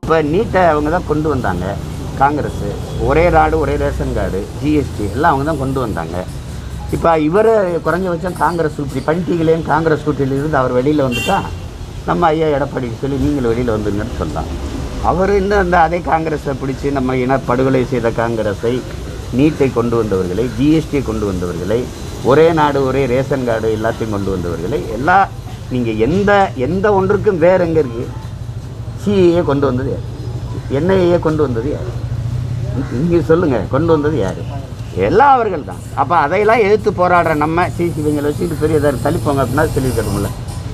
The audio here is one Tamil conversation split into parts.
இப்போ நீட்டை அவங்க தான் கொண்டு வந்தாங்க காங்கிரஸ் ஒரே நாடு ஒரே ரேஷன் கார்டு ஜிஎஸ்டி எல்லாம் அவங்க தான் கொண்டு வந்தாங்க இப்போ இவர் குறைஞ்சபட்சம் காங்கிரஸ் இப்படி பண்ணிட்டீங்களேன்னு காங்கிரஸ் கூட்டிலிருந்து அவர் வெளியில் வந்துட்டா நம்ம ஐயா எடப்பாடிக்கு சொல்லி நீங்கள் வெளியில் வந்துங்கன்னு சொல்லலாம் அவர் இன்னும் அந்த அதே காங்கிரஸை பிடிச்சி நம்ம இன படுகொலை செய்த காங்கிரஸை நீட்டை கொண்டு வந்தவர்களை ஜிஎஸ்டியை கொண்டு வந்தவர்களை ஒரே நாடு ஒரே ரேஷன் கார்டு எல்லாத்தையும் கொண்டு வந்தவர்களை எல்லா நீங்கள் எந்த எந்த ஒன்றுக்கும் வேறு எங்கே இருக்குது சிஏஏ கொண்டு வந்தது யார் என்ஐஏ கொண்டு வந்தது யார் நீங்கள் சொல்லுங்கள் கொண்டு வந்தது யார் எல்லாம் அவர்கள் தான் அப்போ அதையெல்லாம் எதிர்த்து போராடுற நம்ம சிசி இவங்களை வச்சுட்டு பெரிய இதாக தள்ளிப்போங்க அப்படின்னா சொல்லியிருக்கணும்ல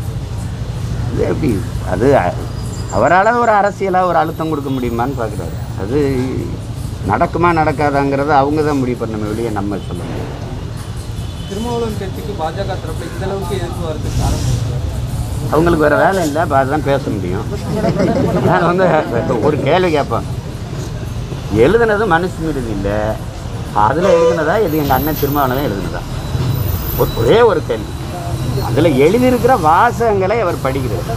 இது எப்படி அது அவரால் ஒரு அரசியலாக ஒரு அழுத்தம் கொடுக்க முடியுமான்னு பார்க்குறாரு அது நடக்குமா நடக்காதாங்கிறத அவங்க தான் முடிவு பண்ண வெளியே நம்ம சொல்ல முடியாது திருமாவளவன் கட்சிக்கு பாஜக தரப்புல இந்த அளவுக்கு எதிர்ப்பு வருது காரணம் என்ன? அவங்களுக்கு வேறு வேலை இல்லை அப்போ அதுதான் பேச முடியும் நான் வந்து ஒரு கேள்வி கேட்பேன் எழுதுனது மனுஷன் இல்லை அதில் எழுதுனதா இது எங்கள் அண்ணன் திருமாவளவன் எழுதுனதா ஒரு- ஒரே ஒரு கேள்வி அதில் எழுதியிருக்கிற வாசகங்களை அவர் படிக்கிறார்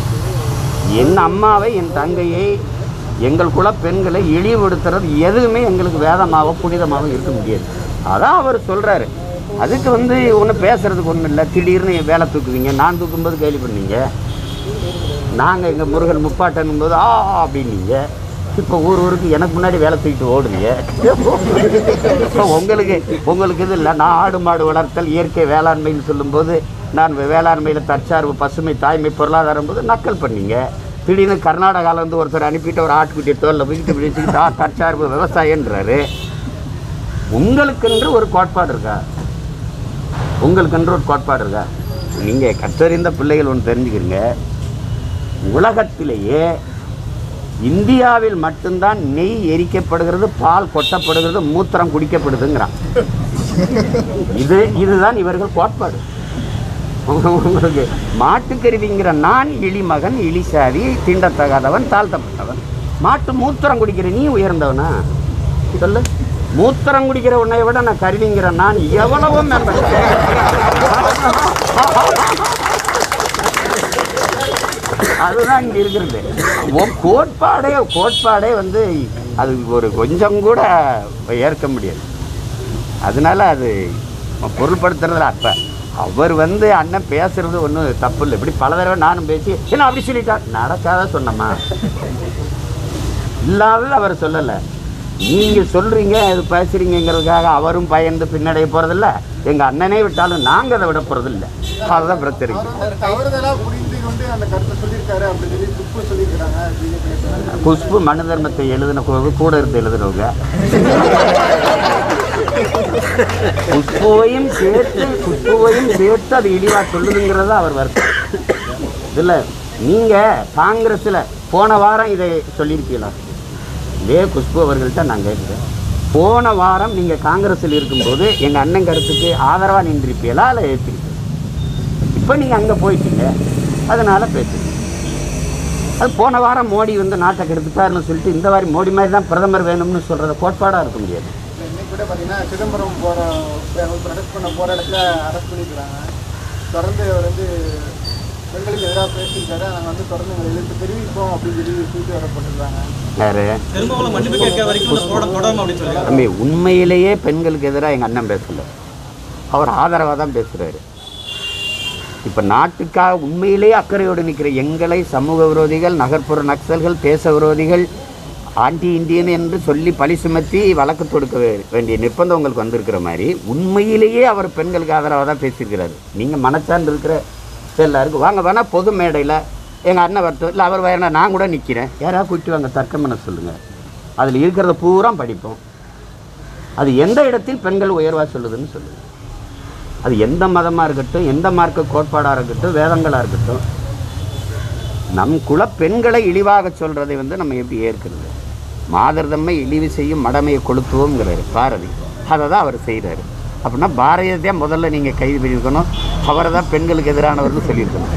என் அம்மாவை என் தங்கையை எங்கள் குல பெண்களை இழிவுபடுத்துறது எதுவுமே எங்களுக்கு வேதமாவோ புனிதமாவோ இருக்க முடியாது அதான் அவர் சொல்கிறாரு அதுக்கு வந்து ஒன்றும் பேசுறதுக்கு ஒன்றும் இல்லை திடீர்னு வேலை தூக்குவீங்க நான் தூக்கும்போது கேள்வி பண்ணீங்க நாங்கள் எங்கள் முருகன் முப்பாட்டனும் போது ஆ அப்படின்னீங்க இப்போ ஊர் ஊருக்கு எனக்கு முன்னாடி வேலை தூக்கிட்டு ஓடுனீங்க இப்போ உங்களுக்கு உங்களுக்கு இது இல்லை நான் ஆடு மாடு வளர்த்தல் இயற்கை வேளாண்மைன்னு சொல்லும்போது நான் வேளாண்மையில் தற்சார்பு பசுமை தாய்மை பொருளாதாரம் போது நக்கல் பண்ணீங்க திடீர்னு கர்நாடகாவிலேருந்து ஒருத்தர் அனுப்பிட்டு ஒரு ஆட்டுக்குட்டியை தோலில் போய்கிட்டு இப்படி வச்சுக்கிட்டு ஆ தற்சார்பு விவசாயன்றாரு உங்களுக்கென்று ஒரு கோட்பாடு இருக்கா உங்களுக்கென்று ஒரு கோட்பாடு இருக்கா நீங்கள் கற்றறிந்த பிள்ளைகள் ஒன்று தெரிஞ்சுக்கிறீங்க உலகத்திலேயே இந்தியாவில் மட்டும்தான் நெய் எரிக்கப்படுகிறது பால் கொட்டப்படுகிறது மூத்திரம் குடிக்கப்படுதுங்கிறான் இது இதுதான் இவர்கள் கோட்பாடு உங்களுக்கு மாட்டுக்கருவிங்கிற நான் இழிமகன் இழிசாதி தீண்டத்தகாதவன் தாழ்த்தப்பட்டவன் மாட்டு மூத்திரம் குடிக்கிற நீ உயர்ந்தவனா சொல்லு மூத்திரம் குடிக்கிற உன்னை விட நான் கருவிங்கிற நான் எவ்வளவோ மேம்பட்டேன் அதுதான் இங்கே இருக்கிறது உன் கோட்பாடே கோட்பாடே வந்து அது ஒரு கொஞ்சம் கூட ஏற்க முடியாது அதனால அது பொருள்படுத்துறதுல அப்போ அவர் வந்து அண்ணன் பேசுறது ஒன்றும் தப்பு இல்லை இப்படி பல தடவை நானும் பேசி என்ன அப்படி சொல்லிட்டா நடக்காத சொன்னம்மா இல்லாதது அவர் சொல்லலை நீங்கள் சொல்கிறீங்க இது பேசுகிறீங்கிறதுக்காக அவரும் பயந்து பின்னடைய போகிறதில்ல எங்கள் அண்ணனே விட்டாலும் நாங்கள் அதை விட போகிறதில்ல அதுதான் பிரச்சனை அவர் தவறுதலாக புரிந்து கொண்டு அந்த கருத்தை சொல்லியிருக்காரு அப்படின்னு சொல்லி துப்பு சொல்லியிருக்கிறாங்க பிஜேபி குஷ்பு மனு தர்மத்தை எழுதின கு- கூட இருந்து எழுதுனவங்க குஷ்புவையும் சேர்த்து குஷ்புவையும் சேர்த்து அது இழிவா சொல்லுதுங்கிறத அவர் வருத்தம் இதில் நீங்கள் காங்கிரஸில் போன வாரம் இதை சொல்லியிருக்கீங்களா இதே குஷ்பு அவர்கள்ட்ட நான் கேட்குறேன் போன வாரம் நீங்கள் காங்கிரஸில் இருக்கும்போது எங்கள் அண்ணன் கருத்துக்கு ஆதரவாக நின்றிருப்பீங்களா இல்லை ஏற்றிருப்பீங்க இப்போ நீங்கள் அங்கே போயிட்டீங்க அதனால் பேசுறீங்க அது போன வாரம் மோடி வந்து நாட்டை கெடுத்துட்டாருன்னு சொல்லிட்டு இந்த வாரம் மோடி மாதிரி தான் பிரதமர் வேணும்னு சொல்கிறத கோட்பாடாக இருக்க முடியாது இன்னைக்கு கூட பார்த்தீங்கன்னா சிதம்பரம் போகிற ப்ரொடக்ட் பண்ண போகிற இடத்துல அரெஸ்ட் பண்ணிக்கிறாங்க தொடர்ந்து அவர் வந்து பெண்களுக்கு எதிராக பேசியிருக்காரு நாங்கள் வந்து தொடர்ந்து எங்களை எதிர்த்து தெரிவிப்போம் அப்படின்னு சொல்லி தூக்கி வர போட்டுருக்காங்க யாரு திருமாவளவன் மன்னிப்பு கேட்க வரைக்கும் இந்த போராட்டம் தொடரும் அப்படின்னு சொல்லி தம்பி உண்மையிலேயே பெண்களுக்கு எதிராக எங்கள் அண்ணன் பேசல அவர் ஆதரவாக தான் பேசுகிறாரு இப்போ நாட்டுக்காக உண்மையிலேயே அக்கறையோடு நிற்கிற எங்களை சமூக விரோதிகள் நகர்ப்புற நக்சல்கள் தேச விரோதிகள் ஆன்டி இந்தியன் என்று சொல்லி பழி சுமத்தி வழக்கு தொடுக்க வே- வேண்டிய நிர்பந்தம் உங்களுக்கு வந்திருக்கிற மாதிரி உண்மையிலேயே அவர் பெண்களுக்கு ஆதரவாக தான் பேசியிருக்கிறாரு நீங்கள் மனச்சார்ந்து இருக்கிற எல்லாருக்கும் வாங்க வேணால் பொது மேடையில் எங்கள் அண்ணன் வரட்டும் இல்லை அவர் வேணா நான் கூட நிற்கிறேன் யாராவது கூட்டி வாங்க தர்க்கம் பண்ண சொல்லுங்கள் அதில் இருக்கிறத பூரா படிப்போம் அது எந்த இடத்தில் பெண்கள் உயர்வாக சொல்லுதுன்னு சொல்லுங்கள் அது எந்த மதமாக இருக்கட்டும் எந்த மார்க்க கோட்பாடாக இருக்கட்டும் வேதங்களாக இருக்கட்டும் நம் குல பெண்களை இழிவாக சொல்கிறதை வந்து நம்ம எப்படி ஏற்கிறது மாதர்தம்மை இழிவு செய்யும் மடமையை கொளுத்துவோங்கிறாரு பாரதி அதை தான் அவர் செய்கிறாரு அப்படின்னா பாரதியத்தை முதல்ல நீங்கள் கைது பண்ணியிருக்கணும் அவரை தான் பெண்களுக்கு எதிரானவர்னு சொல்லியிருக்கணும்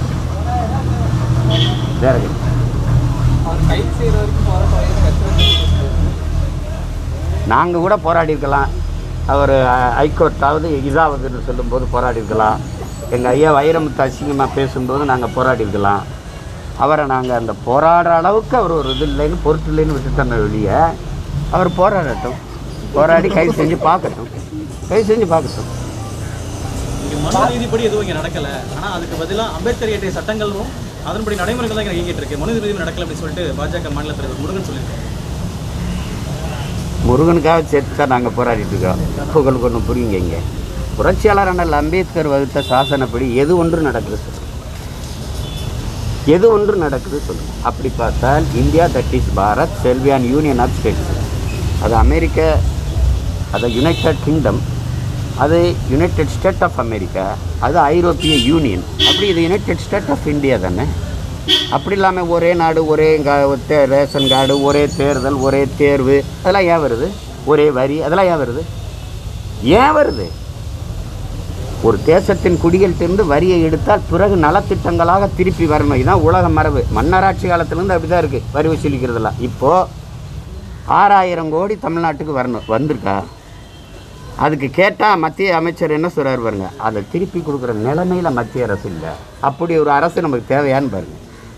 வேற என்ன? அவர் கைது செய்யற வரைக்கும் போராட்டம் வரைக்கும் கட்சி நாங்கள் கூட போராடி இருக்கலாம் அவர் ஹைகோர்ட்டாவது இதாவதுன்னு சொல்லும்போது போராடி இருக்கலாம் எங்கள் ஐயா வைரமுத்து அசிங்கமாக பேசும்போது நாங்கள் போராடி இருக்கலாம் அவரை நாங்கள் அந்த போராடுற அளவுக்கு அவர் ஒரு இது இல்லைன்னு பொருட்டு இல்லைன்னு விட்டுட்டோமே வெளிய அவர் போராடட்டும் போராடி கைது செஞ்சு பார்க்கட்டும் கைது செஞ்சு பார்க்கட்டும் இங்க மனு நீதிப்படி எதுவும் இங்க நடக்கல ஆனா அதுக்கு பதிலா அம்பேத்கர் இயற்றிய சட்டங்களும் அதன்படி நடைமுறைகள் தான் இங்க இயங்கிட்டு இருக்கு மனு நீதி நடக்கல அப்படின்னு சொல்லிட்டு பாஜக மாநில தலைவர் முருகன் சொல்லியிருக்காரு முருகனுக்காக சேர்த்து தான் நாங்கள் போராடிட்டு இருக்கோம் உங்களுக்கு ஒன்று புரியுங்க இங்கே புரட்சியாளர் அண்ணல் அம்பேத்கர் வகுத்த சாசனப்படி எது ஒன்று நடக்குது சொல்லுங்க எது ஒன்று நடக்குது சொல்லுங்க அப்படி பார்த்தால் இந்தியா தட் இஸ் பாரத் செல்வியான் யூனியன் ஆஃப் ஸ்டேட்ஸ் அது அமெரிக்க அது யுனைடெட் கிங்டம் அது யுனைடெட் ஸ்டேட் ஆஃப் அமெரிக்கா அது ஐரோப்பிய யூனியன் அப்படி இது யுனைடெட் ஸ்டேட் ஆஃப் இந்தியா தானே அப்படி இல்லாமல் ஒரே நாடு ஒரே கா தே- ரேஷன் கார்டு ஒரே தேர்தல் ஒரே தேர்வு அதெல்லாம் ஏன் வருது ஒரே வரி அதெல்லாம் ஏன் வருது ஏன் வருது ஒரு தேசத்தின் குடிகள்கிட்டருந்து வரியை எடுத்தால் பிறகு நலத்திட்டங்களாக திருப்பி வரணும் இதுதான் உலக மரபு மன்னராட்சி காலத்துலேருந்து அப்படி தான் இருக்குது வரி வசூலிக்கிறதெல்லாம் இப்போது ஆறாயிரம் கோடி தமிழ்நாட்டுக்கு வரணும் வந்திருக்கா அதுக்கு கேட்டால் மத்திய அமைச்சர் என்ன சொல்கிறார் பாருங்க அதை திருப்பி கொடுக்குற நிலைமையில் மத்திய அரசு இல்லை அப்படி ஒரு அரசு நமக்கு தேவையான்னு பாருங்க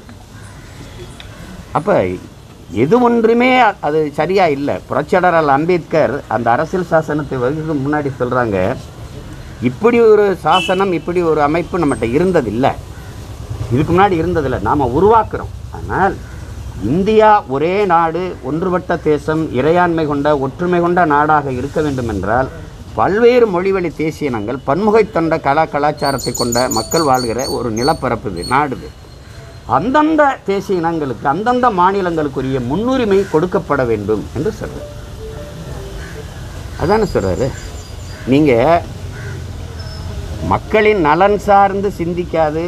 அப்போ எது ஒன்றுமே அது சரியாக இல்லை புரட்சியாளர் அம்பேத்கர் அந்த அரசியல் சாசனத்தை வகுக்கு முன்னாடி சொல்கிறாங்க இப்படி ஒரு சாசனம் இப்படி ஒரு அமைப்பு நம்மகிட்ட இருந்ததில்லை இதுக்கு முன்னாடி இருந்ததில்லை நாம் உருவாக்குறோம் ஆனால் இந்தியா ஒரே நாடு ஒன்றுபட்ட தேசம் இறையாண்மை கொண்ட ஒற்றுமை கொண்ட நாடாக இருக்க வேண்டும் என்றால் பல்வேறு மொழிவழி தேசியனங்கள் பன்முகைத்தொண்ட கலா கலாச்சாரத்தை கொண்ட மக்கள் வாழ்கிற ஒரு நிலப்பரப்பு இது நாடு இது அந்தந்த தேசிய இனங்களுக்கு அந்தந்த மாநிலங்களுக்குரிய முன்னுரிமை கொடுக்கப்பட வேண்டும் என்று சொல்றார் அதானே சொல்றாரு நீங்கள் மக்களின் நலன் சார்ந்து சிந்திக்காது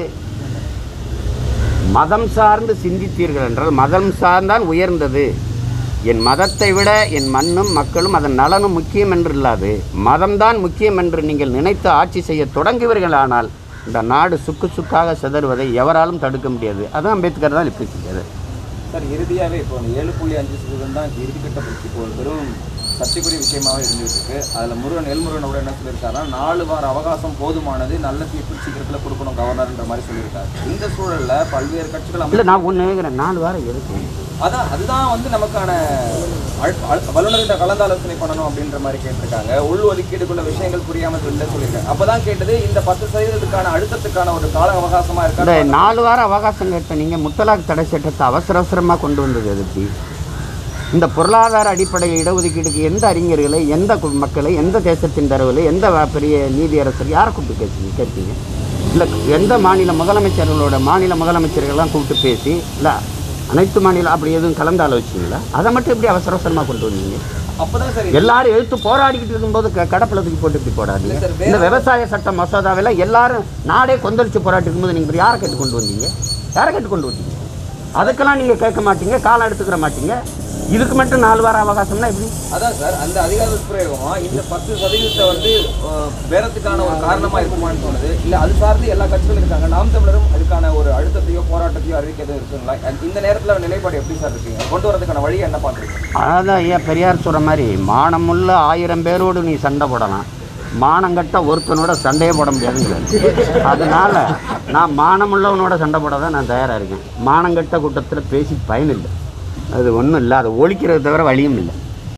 மதம் சார்ந்து சிந்தித்தீர்கள் என்றால் மதம் சார்ந்தான் உயர்ந்தது என் மதத்தை விட என் மண்ணும் மக்களும் அதன் நலனும் முக்கியம் என்று இல்லாது மதம்தான் முக்கியம் என்று நீங்கள் நினைத்து ஆட்சி செய்ய தொடங்குவீர்களானால் இந்த நாடு சுக்கு சுக்காக சிதறுவதை எவராலும் தடுக்க முடியாது அதான் அம்பேத்கர் தான் இப்படி செஞ்சது சார் இறுதியாகவே இப்போ அந்த ஏழு புள்ளி அஞ்சு சதவீதம் தான் இறுதிக்கட்ட பற்றி இப்போ ஒரு பெரும் சர்ச்சைக்குரிய விஷயமாவே இருந்துட்டு இருக்கு அதில் முருகன் எல்முருகன் கூட என்ன சொல்லியிருக்காருன்னா நாலு வார அவகாசம் போதுமானது நல்ல தீர்ப்பு சீக்கிரத்தில் கொடுக்கணும் கவர்னர்ன்ற மாதிரி சொல்லியிருக்காரு இந்த சூழல்ல பல்வேறு கட்சிகள் இல்லை நான் ஒன்று கேட்குறேன் நாலு வாரம் எதுக்கு அதான் அதுதான் வந்து நமக்கான அழு- அழு- வல்லுநர்கிட்ட கலந்தாலோசனை பண்ணணும் அப்படின்ற மாதிரி கேட்டிருக்காங்க உள் ஒதுக்கீடுக்குள்ள விஷயங்கள் புரியாமல் இல்லை சொல்லியிருக்காங்க அப்பதான் கேட்டது இந்த பத்து சதவீதத்துக்கான அழுத்தத்துக்கான ஒரு கால அவகாசமா இந்த இருக்கா நாலு வாரம் அவகாசம் கேட்ட நீங்கள் முத்தலாக் தடை சட்டத்தை அவசர அவசரமாக கொண்டு வந்தது எதுக்கு இந்த பொருளாதார அடிப்படையில் இடஒதுக்கீடுக்கு எந்த அறிஞர்களை எந்த கு- மக்களை எந்த தேசத்தின் தரவில் எந்த வ- பெரிய நீதியரசர் யாரை கூப்பிட்டு கேட்டீங்க கேட்டீங்க இல்லை எந்த மாநில முதலமைச்சர்களோட மாநில முதலமைச்சர்கள்லாம் கூப்பிட்டு பேசி இல்லை அனைத்து மாநிலம் அப்படி எதுவும் கலந்து ஆலோசிச்சிங்களா அதை மட்டும் எப்படி அவசர அவசரமாக கொண்டு வந்தீங்க அப்பதான் சரி எல்லாரும் எழுத்து போராடிக்கிட்டு இருக்கும்போது க- கடப்புல தூக்கி போட்டு இப்படி போடாதீங்க இல்ல சார், வேற- இந்த விவசாய சட்ட மசோதாவில் எல்லாரும் நாடே கொந்தளிச்சு போராட்டிக்கும் போது நீங்கள் யாரை கேட்டு கொண்டு வந்தீங்க யாரை கேட்டு கொண்டு வந்தீங்க அதுக்கெல்லாம் நீங்கள் கேட்க மாட்டீங்க காலம் எடுத்துக்கிற மாட்டீங்க இதுக்கு மட்டும் நாலு வார அவகாசம்னா எப்படி அதான் சார் அந்த அதிகார பிரயோகம் இந்த பத்து சதவீதத்தை வந்து அஹ், பேரத்துக்கான ஒரு காரணமா இருக்குமான்னு தோணுது இல்ல அது சார்ந்து எல்லா கட்சிகளும் இருக்காங்க நாம் தமிழரும் அதுக்கான ஒரு அழுத்தத்தையோ போராட்டத்தையோ அறிவிக்க எதுவும் இருக்குங்களா And இந்த நேரத்துல நிலைப்பாடு எப்படி சார் இருக்கீங்க கொண்டு வரதுக்கான வழி என்ன பாக்குறீங்க அதான் ஐயா பெரியார் சொல்கிற மாதிரி மானமுள்ள ஆயிரம் பேரோடு நீ சண்டை போடலாம் மானங்கட்ட ஒருத்தனோட சண்டையே போட முடியாதுங்கிறாரு அதனால நான் மானமுள்ளவனோட சண்டை போட தான் நான் தயாராக இருக்கேன் மானங்கட்ட கூட்டத்தில் பேசி பயனில்லை அது ஒன்றும் இல்லை அதை ஒழிக்கிறது தவிர வழியும் இல்லை